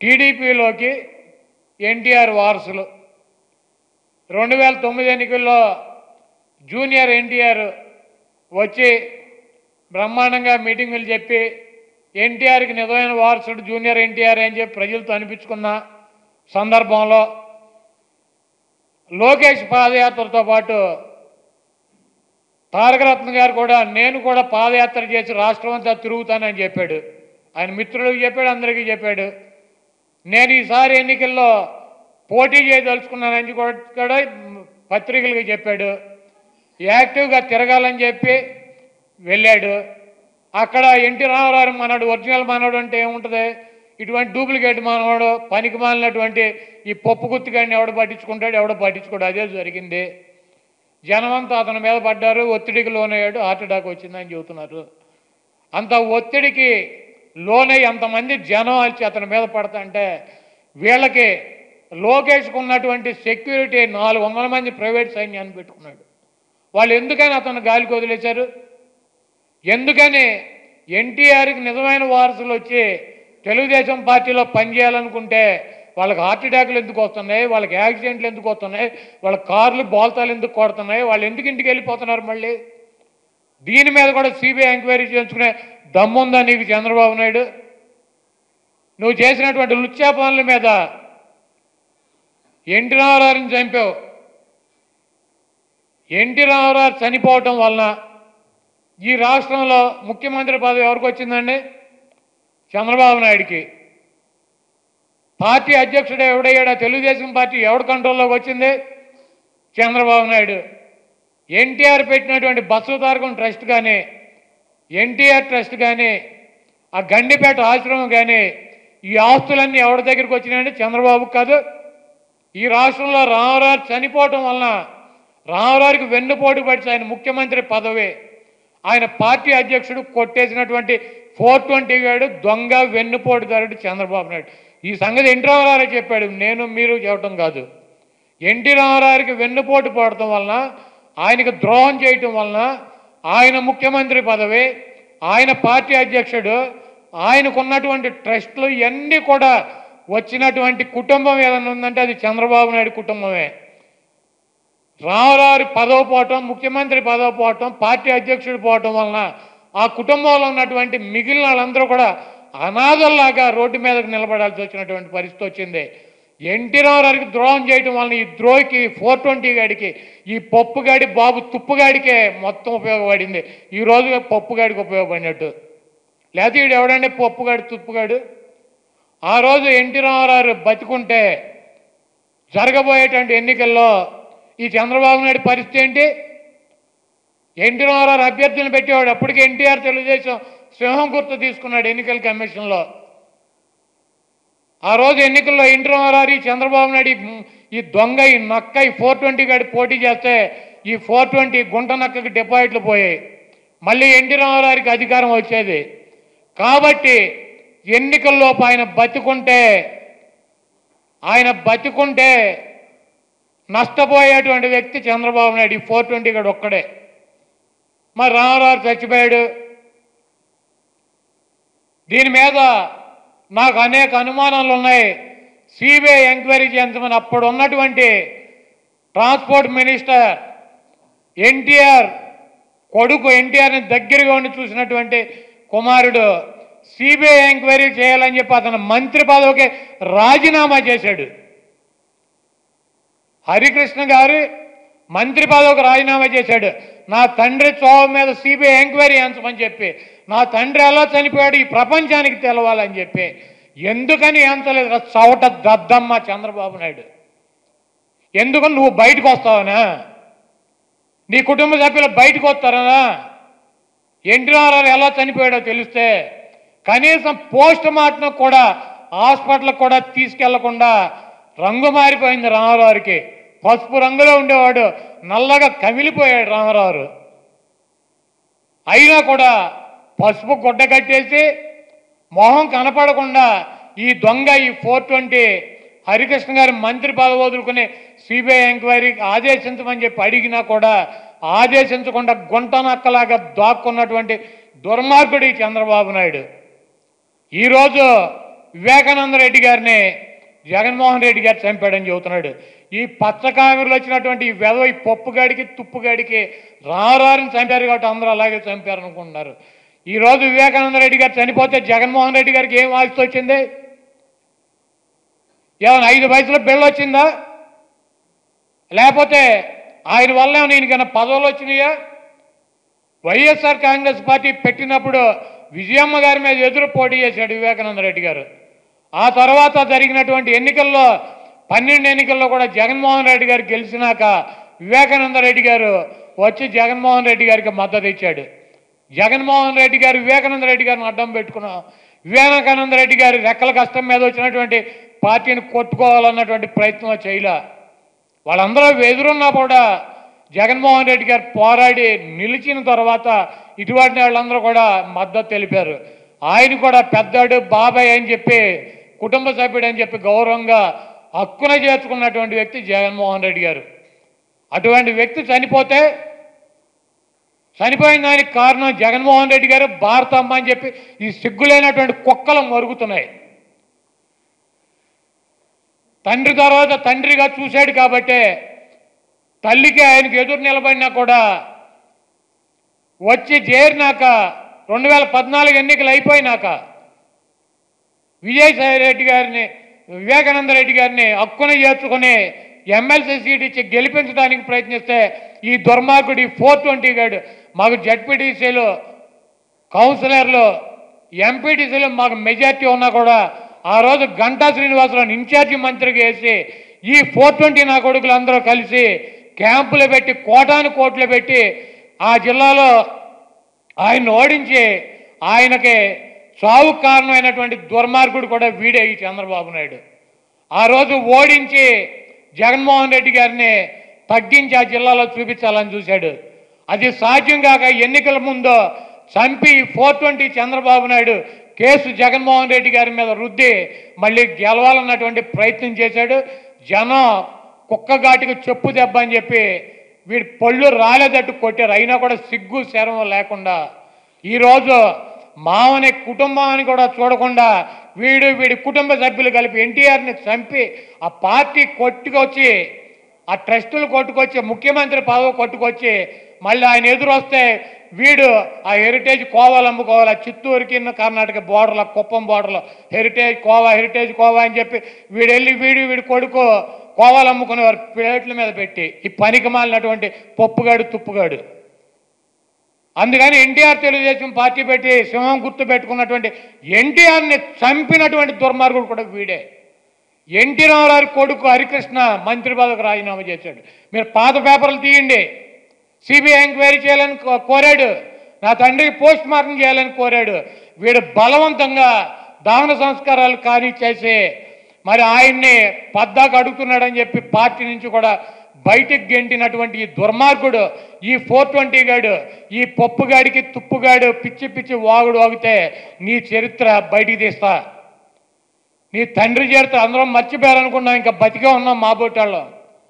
టీడీపీలోకి ఎన్టీఆర్ వారసులు రెండు వేల తొమ్మిది ఎన్నికల్లో జూనియర్ ఎన్టీఆర్ వచ్చి బ్రహ్మాండంగా మీటింగులు చెప్పి ఎన్టీఆర్కి నిజమైన వారసుడు జూనియర్ ఎన్టీఆర్ అని చెప్పి ప్రజలతో అనిపించుకున్న సందర్భంలో లోకేష్ పాదయాత్రతో పాటు తారకరత్న గారు కూడా నేను కూడా పాదయాత్ర చేసి రాష్ట్రం అంతా తిరుగుతానని చెప్పాడు ఆయన మిత్రులకు చెప్పాడు అందరికీ చెప్పాడు నేను ఈసారి ఎన్నికల్లో పోటీ చేయదలుచుకున్నానని కూడా కూడా పత్రికలకు చెప్పాడు యాక్టివ్గా తిరగాలని చెప్పి వెళ్ళాడు అక్కడ ఎన్టీ రామారావు మనడు ఒరిజినల్ మనవడు అంటే ఏముంటుంది ఇటువంటి డూప్లికేట్ మనవాడు పనికి మాలినటువంటి ఈ పప్పు గుత్తిగాడిని ఎవడ పట్టించుకుంటాడు ఎవడ పట్టించుకోడు అదే జరిగింది జనమంతా అతని మీద పడ్డారు ఒత్తిడికి లోనయ్యాడు హార్ట్ అటాక్ వచ్చిందని చెబుతున్నారు అంత ఒత్తిడికి లోనై అంతమంది జనం వచ్చి అతని మీద పడతా అంటే వీళ్ళకి లోకేష్కు ఉన్నటువంటి సెక్యూరిటీ నాలుగు వందల మంది ప్రైవేట్ సైన్యాన్ని పెట్టుకున్నాడు వాళ్ళు ఎందుకని అతను గాలికి వదిలేశారు ఎందుకని ఎన్టీఆర్కి నిజమైన వారసులు వచ్చి తెలుగుదేశం పార్టీలో పనిచేయాలనుకుంటే వాళ్ళకి హార్ట్ అటాక్లు ఎందుకు వస్తున్నాయి వాళ్ళకి యాక్సిడెంట్లు ఎందుకు వస్తున్నాయి వాళ్ళ కార్లు బోల్తాలు ఎందుకు కొడుతున్నాయి వాళ్ళు ఎందుకు ఇంటికి వెళ్ళిపోతున్నారు మళ్ళీ దీని మీద కూడా సిబిఐ ఎంక్వైరీ చేయించుకునే దమ్ముందా నీకు చంద్రబాబు నాయుడు నువ్వు చేసినటువంటి లుచ్చా పనుల మీద ఎన్టీ రామారావుని చంపావు ఎన్టీ రామారావు చనిపోవటం వలన ఈ రాష్ట్రంలో ముఖ్యమంత్రి పదవి ఎవరికి వచ్చిందండి చంద్రబాబు నాయుడికి పార్టీ అధ్యక్షుడు ఎవడయ్యాడా తెలుగుదేశం పార్టీ ఎవడు కంట్రోల్లోకి వచ్చింది చంద్రబాబు నాయుడు ఎన్టీఆర్ పెట్టినటువంటి బస్సు తారకం ట్రస్ట్ కానీ ఎన్టీఆర్ ట్రస్ట్ కానీ ఆ గండిపేట ఆశ్రమం కానీ ఈ ఆస్తులన్నీ ఎవరి దగ్గరికి వచ్చినాయంటే చంద్రబాబు కాదు ఈ రాష్ట్రంలో రామారావు చనిపోవటం వలన రామారావుకి వెన్నుపోటు పడిచి ఆయన ముఖ్యమంత్రి పదవి ఆయన పార్టీ అధ్యక్షుడు కొట్టేసినటువంటి ఫోర్ ట్వంటీ గాడు దొంగ వెన్నుపోటుదారుడు చంద్రబాబు నాయుడు ఈ సంగతి ఎన్టీ రామారావు చెప్పాడు నేను మీరు చెప్పడం కాదు ఎన్టీ రామారావుకి వెన్నుపోటు పడటం వలన ఆయనకు ద్రోహం చేయటం వలన ఆయన ముఖ్యమంత్రి పదవి ఆయన పార్టీ అధ్యక్షుడు ఆయనకున్నటువంటి ట్రస్టులు ఇవన్నీ కూడా వచ్చినటువంటి కుటుంబం ఏదైనా ఉందంటే అది చంద్రబాబు నాయుడు కుటుంబమే రామారావు పదవి పోవటం ముఖ్యమంత్రి పదవి పోవటం పార్టీ అధ్యక్షుడు పోవటం వలన ఆ కుటుంబంలో ఉన్నటువంటి మిగిలిన వాళ్ళందరూ కూడా అనాథల్లాగా రోడ్డు మీదకు నిలబడాల్సి వచ్చినటువంటి పరిస్థితి వచ్చింది ఎన్టీ రామారావుకి ద్రోహం చేయటం వలన ఈ ద్రోహికి ఫోర్ ట్వంటీ గాడికి ఈ పప్పుగాడి బాబు తుప్పుగాడికే మొత్తం ఉపయోగపడింది ఈ రోజు పప్పుగాడికి ఉపయోగపడినట్టు లేకపోతే వీడు ఎవడంటే పప్పుగాడు తుప్పుగాడు ఆ రోజు ఎన్టీ రామారావు బతికుంటే జరగబోయేటువంటి ఎన్నికల్లో ఈ చంద్రబాబు నాయుడు పరిస్థితి ఏంటి ఎన్టీ రామారావు అభ్యర్థులను పెట్టేవాడు అప్పటికి ఎన్టీఆర్ తెలుగుదేశం సింహం గుర్తు తీసుకున్నాడు ఎన్నికల కమిషన్లో ఆ రోజు ఎన్నికల్లో ఎన్టీ రామారావు ఈ చంద్రబాబు నాయుడు ఈ- ఈ దొంగ ఈ నక్క ఈ ఫోర్ ట్వంటీ గాడి పోటీ చేస్తే ఈ ఫోర్ ట్వంటీ గుంట నక్కకి డిపాజిట్లు పోయాయి మళ్ళీ ఎన్టీ రామారావుకి అధికారం వచ్చేది కాబట్టి ఎన్నికల్లోపు ఆయన బతికుంటే ఆయన బతికుంటే నష్టపోయేటువంటి వ్యక్తి చంద్రబాబు నాయుడు ఈ ఫోర్ ట్వంటీ గడు ఒక్కడే మరి రామారావు చచ్చిపోయాడు దీని మీద నాకు అనేక అనుమానాలు ఉన్నాయి సిబిఐ ఎంక్వైరీ చేయించమని అప్పుడు ఉన్నటువంటి ట్రాన్స్పోర్ట్ మినిస్టర్ ఎన్టీఆర్ కొడుకు ఎన్టీఆర్ని దగ్గరగా ఉండి చూసినటువంటి కుమారుడు సిబిఐ ఎంక్వైరీ చేయాలని చెప్పి అతను మంత్రి పదవికి రాజీనామా చేశాడు హరికృష్ణ గారు మంత్రి పదవికి రాజీనామా చేశాడు నా తండ్రి చోవ మీద సిబిఐ ఎంక్వైరీ ఎంచమని చెప్పి నా తండ్రి ఎలా చనిపోయాడు ఈ ప్రపంచానికి తెలవాలని చెప్పి ఎందుకని ఎంచలేదు చవట దద్దమ్మ చంద్రబాబు నాయుడు ఎందుకు నువ్వు బయటకు వస్తావనా నీ కుటుంబ సభ్యులు బయటకు వస్తారనా ఎన్టీ రామారావు ఎలా చనిపోయాడో తెలిస్తే కనీసం పోస్ట్ మార్టం కూడా హాస్పిటల్కి కూడా తీసుకెళ్లకుండా రంగు మారిపోయింది రామారావుకి పసుపు రంగులో ఉండేవాడు నల్లగా కమిలిపోయాడు రామారావు అయినా కూడా పసుపు గుడ్డ కట్టేసి మొహం కనపడకుండా ఈ దొంగ ఈ ఫోర్ ట్వంటీ హరికృష్ణ గారి మంత్రి పదవి వదులుకుని సిబిఐ ఎంక్వైరీకి ఆదేశించమని చెప్పి అడిగినా కూడా ఆదేశించకుండా గుంట నక్కలాగా దాక్కున్నటువంటి దుర్మార్గుడు ఈ చంద్రబాబు నాయుడు ఈరోజు వివేకానంద రెడ్డి గారిని జగన్మోహన్ రెడ్డి గారు చంపాడని చెబుతున్నాడు ఈ పచ్చ కామెరలు వచ్చినటువంటి ఈ వెధవ ఈ పప్పుగాడికి తుప్పుగాడికి రారారిని చంపారు కాబట్టి అందరూ అలాగే చంపారు అనుకుంటున్నారు ఈరోజు వివేకానంద రెడ్డి గారు చనిపోతే జగన్మోహన్ రెడ్డి గారికి ఏం ఆస్తి వచ్చింది ఏమైనా ఐదు వయసులో బిళ్ళ వచ్చిందా లేకపోతే ఆయన వల్ల నేను కన్నా పదవులు వచ్చినాయా వైఎస్ఆర్ కాంగ్రెస్ పార్టీ పెట్టినప్పుడు విజయమ్మ గారి మీద ఎదురు పోటీ చేశాడు వివేకానంద రెడ్డి గారు ఆ తర్వాత జరిగినటువంటి ఎన్నికల్లో పన్నెండు ఎన్నికల్లో కూడా జగన్మోహన్ రెడ్డి గారు గెలిచినాక వివేకానంద రెడ్డి గారు వచ్చి జగన్మోహన్ రెడ్డి గారికి మద్దతు ఇచ్చాడు జగన్మోహన్ రెడ్డి గారు వివేకానంద రెడ్డి గారిని అడ్డం పెట్టుకున్నాం వివేకానంద రెడ్డి గారి రెక్కల కష్టం మీద వచ్చినటువంటి పార్టీని కొట్టుకోవాలన్నటువంటి ప్రయత్నం చేయలే వాళ్ళందరూ ఎదురున్నా కూడా జగన్మోహన్ రెడ్డి గారు పోరాడి నిలిచిన తర్వాత ఇటువంటి వాళ్ళందరూ కూడా మద్దతు తెలిపారు ఆయన కూడా పెద్దాడు బాబాయ్ అని చెప్పి కుటుంబ సభ్యుడు అని చెప్పి గౌరవంగా హక్కున చేర్చుకున్నటువంటి వ్యక్తి జగన్మోహన్ రెడ్డి గారు అటువంటి వ్యక్తి చనిపోతే చనిపోయిన దానికి కారణం జగన్మోహన్ రెడ్డి గారు భారతమ్మ అని చెప్పి ఈ సిగ్గులైనటువంటి కుక్కలు మరుగుతున్నాయి తండ్రి తర్వాత తండ్రిగా చూశాడు కాబట్టే తల్లికి ఆయనకి ఎదురు నిలబడినా కూడా వచ్చి చేరినాక రెండు వేల పద్నాలుగు ఎన్నికలు అయిపోయినాక విజయసాయి రెడ్డి గారిని వివేకానంద రెడ్డి గారిని హక్కున చేర్చుకుని ఎమ్మెల్సీ సీట్ ఇచ్చి గెలిపించడానికి ప్రయత్నిస్తే ఈ దుర్మార్గుడు ఈ ఫోర్ ట్వంటీ గాడు మాకు జడ్పీటీసీలు కౌన్సిలర్లు ఎంపీటీసీలు మాకు మెజార్టీ ఉన్నా కూడా ఆ రోజు గంటా శ్రీనివాసరావు ఇన్ఛార్జి మంత్రికి వేసి ఈ ఫోర్ ట్వంటీ నా కొడుకులు అందరూ కలిసి క్యాంపులు పెట్టి కోటాను కోట్లు పెట్టి ఆ జిల్లాలో ఆయన ఓడించి ఆయనకి చావు కారణమైనటువంటి దుర్మార్గుడు కూడా వీడే ఈ చంద్రబాబు నాయుడు ఆ రోజు ఓడించి జగన్మోహన్ రెడ్డి గారిని తగ్గించి ఆ జిల్లాలో చూపించాలని చూశాడు అది సాధ్యం కాక ఎన్నికల ముందు చంపి four twenty Chandrababu Naidu case Jaganmohan Reddy గారి మీద రుద్ది మళ్ళీ గెలవాలన్నటువంటి ప్రయత్నం చేశాడు జనం కుక్కగాటికి చెప్పు దెబ్బ అని చెప్పి వీడి పళ్ళు రాలేదట్టు కొట్టారు అయినా కూడా సిగ్గు శరం లేకుండా ఈరోజు మావని కుటుంబాన్ని కూడా చూడకుండా వీడు వీడి కుటుంబ సభ్యులు కలిపి ఎన్టీఆర్ని చంపి ఆ పార్టీ కొట్టుకొచ్చి ఆ ట్రస్టులు కొట్టుకొచ్చి ముఖ్యమంత్రి పదవి కొట్టుకొచ్చి మళ్ళీ ఆయన ఎదురొస్తే వీడు ఆ హెరిటేజ్ కోవాలు అమ్ముకోవాలి ఆ చిత్తూరుకి కర్ణాటక బోర్డర్లో కుప్పం బోర్డర్లో హెరిటేజ్ కోవా హెరిటేజ్ కోవా అని చెప్పి వీడు వెళ్ళి వీడు వీడి కొడుకు కోవాలు అమ్ముకునేవారు ప్లేట్ల మీద పెట్టి ఈ పనికి మాలినటువంటి పప్పుగాడు తుప్పుగాడు అందుకని ఎన్టీఆర్ తెలుగుదేశం పార్టీ పెట్టి సింహం గుర్తు పెట్టుకున్నటువంటి ఎన్టీఆర్ని చంపినటువంటి దుర్మార్గుడు కూడా వీడే ఎన్టీ రామారావు కొడుకు హరికృష్ణ మంత్రి పదవికి రాజీనామా చేశాడు మీరు పాత పేపర్లు తీయండి సిబిఐ ఎంక్వైరీ చేయాలని కో- కోరాడు నా తండ్రికి పోస్ట్ మార్టం చేయాలని కోరాడు వీడు బలవంతంగా దహన సంస్కారాలు కానిచ్చేసి మరి ఆయన్ని పద్దాకు అడుగుతున్నాడని చెప్పి పార్టీ నుంచి కూడా బయటికి గెంటినటువంటి ఈ దుర్మార్గుడు ఈ ఫోర్ ట్వంటీ గాడు ఈ పప్పుగాడికి తుప్పుగాడు పిచ్చి పిచ్చి వాగుడు వాగితే నీ చరిత్ర బయటికి తీస్తా నీ తండ్రి చరిత్ర అందరం మర్చిపోయారనుకున్నాం ఇంకా బతికే ఉన్నాం మా బొట్టాళ్ళం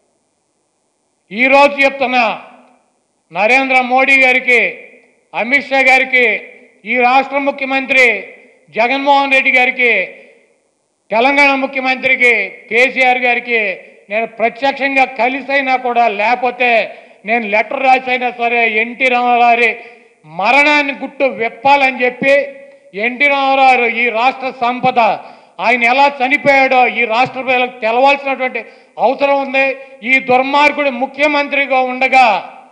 ఈరోజు చెప్తున్నా నరేంద్ర మోడీ గారికి అమిత్ షా గారికి ఈ రాష్ట్ర ముఖ్యమంత్రి జగన్మోహన్ రెడ్డి గారికి తెలంగాణ ముఖ్యమంత్రికి కేసీఆర్ గారికి నేను ప్రత్యక్షంగా కలిసైనా కూడా లేకపోతే నేను లెటర్ రాసైనా సరే ఎన్టీ రామారావు మరణాన్ని గుట్టు విప్పాలని చెప్పి ఎన్టీ రామారావు ఈ రాష్ట్ర సంపద ఆయన ఎలా చనిపోయాడో ఈ రాష్ట్ర ప్రజలకు తెలవాల్సినటువంటి అవసరం ఉంది ఈ దుర్మార్గుడు ముఖ్యమంత్రిగా ఉండగా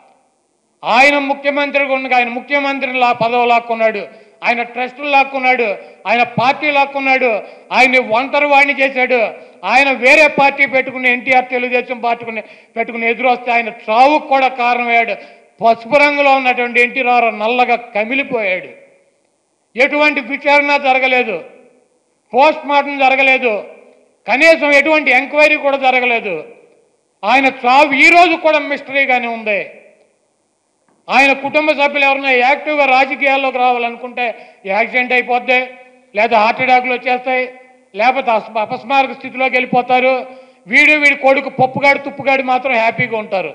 ఆయన ముఖ్యమంత్రిగా ఉండగా ఆయన ముఖ్యమంత్రిని లా పదవి లాక్కున్నాడు ఆయన ట్రస్టులు లాక్కున్నాడు ఆయన పార్టీ లాక్కున్నాడు ఆయన్ని ఒంటరి వాడిని చేశాడు ఆయన వేరే పార్టీ పెట్టుకుని ఎన్టీఆర్ తెలుగుదేశం పార్టీకుని పెట్టుకుని ఎదురొస్తే ఆయన చావుకు కూడా కారణమయ్యాడు పసుపు రంగులో ఉన్నటువంటి ఎన్టీ రామారావు నల్లగా కమిలిపోయాడు ఎటువంటి విచారణ జరగలేదు పోస్ట్ మార్టం జరగలేదు కనీసం ఎటువంటి ఎంక్వైరీ కూడా జరగలేదు ఆయన చావు ఈ రోజు కూడా మిస్టరీగానే ఉంది ఆయన కుటుంబ సభ్యులు ఎవరైనా యాక్టివ్గా రాజకీయాల్లోకి రావాలనుకుంటే యాక్సిడెంట్ అయిపోద్ది లేదా హార్ట్ అటాక్లు వచ్చేస్తాయి లేకపోతే అప- అపస్మారక స్థితిలోకి వెళ్ళిపోతారు వీడు వీడి కొడుకు పప్పుగాడు తుప్పుగాడు మాత్రం హ్యాపీగా ఉంటారు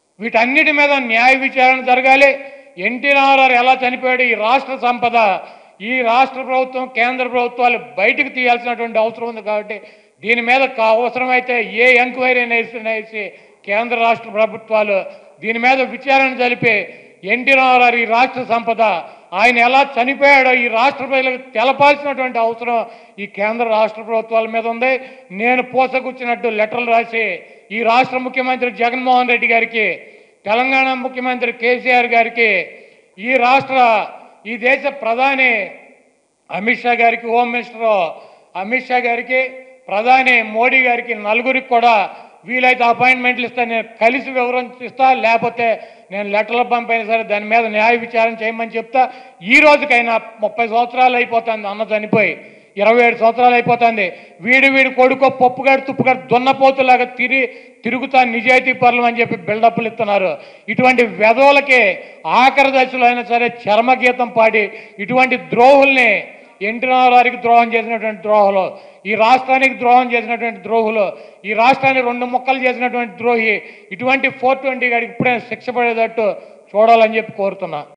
వీటన్నిటి మీద న్యాయ విచారణ జరగాలి ఎన్టీ రామారావు ఎలా చనిపోయాడు ఈ రాష్ట్ర సంపద ఈ రాష్ట్ర ప్రభుత్వం కేంద్ర ప్రభుత్వాలు బయటకు తీయాల్సినటువంటి అవసరం ఉంది కాబట్టి దీని మీద కా- అవసరమైతే ఏ ఎంక్వైరీ వేసి కేంద్ర రాష్ట్ర ప్రభుత్వాలు దీని మీద విచారణ జరిపి ఎన్టీ రామారావు ఈ రాష్ట్ర సంపద ఆయన ఎలా చనిపోయాడో ఈ రాష్ట్ర ప్రజలకు తెలపాల్సినటువంటి అవసరం ఈ కేంద్ర రాష్ట్ర ప్రభుత్వాల మీద ఉంది నేను పూసగుచ్చినట్టు లెటర్లు రాసి ఈ రాష్ట్ర ముఖ్యమంత్రి జగన్మోహన్ రెడ్డి గారికి తెలంగాణ ముఖ్యమంత్రి కేసీఆర్ గారికి ఈ రాష్ట్ర ఈ దేశ ప్రధాని అమిత్ షా గారికి హోమ్ మినిస్టర్ అమిత్ షా గారికి ప్రధాని మోడీ గారికి నలుగురికి కూడా వీలైతే అపాయింట్మెంట్లు ఇస్తా నేను కలిసి వివరణ ఇస్తా లేకపోతే నేను లెటర్లు పంపైనా సరే దాని మీద న్యాయ విచారణ చేయమని చెప్తా ఈ రోజుకైనా ముప్పై సంవత్సరాలు అయిపోతుంది అన్న చనిపోయి ఇరవై ఏడు సంవత్సరాలు అయిపోతుంది వీడు వీడు కొడుకో పప్పుగాడు తుప్పుగాడు దున్నపోతులాగా తిరి తిరుగుతా నిజాయితీ పరులు అని చెప్పి బిల్డప్లు ఇస్తున్నారు ఇటువంటి వెధవులకి ఆఖరి దశలో అయినా సరే చర్మగీతం పాడి ఇటువంటి ద్రోహుల్ని ఎన్టీ రామారావుకి ద్రోహం చేసినటువంటి ద్రోహులు ఈ రాష్ట్రానికి ద్రోహం చేసినటువంటి ద్రోహులు ఈ రాష్ట్రాన్ని రెండు ముక్కలు చేసినటువంటి ద్రోహి ఇటువంటి ఫోర్ ట్వంటీ గాడికి ఇప్పుడే శిక్ష పడేటట్టు చూడాలని చెప్పి కోరుతున్నా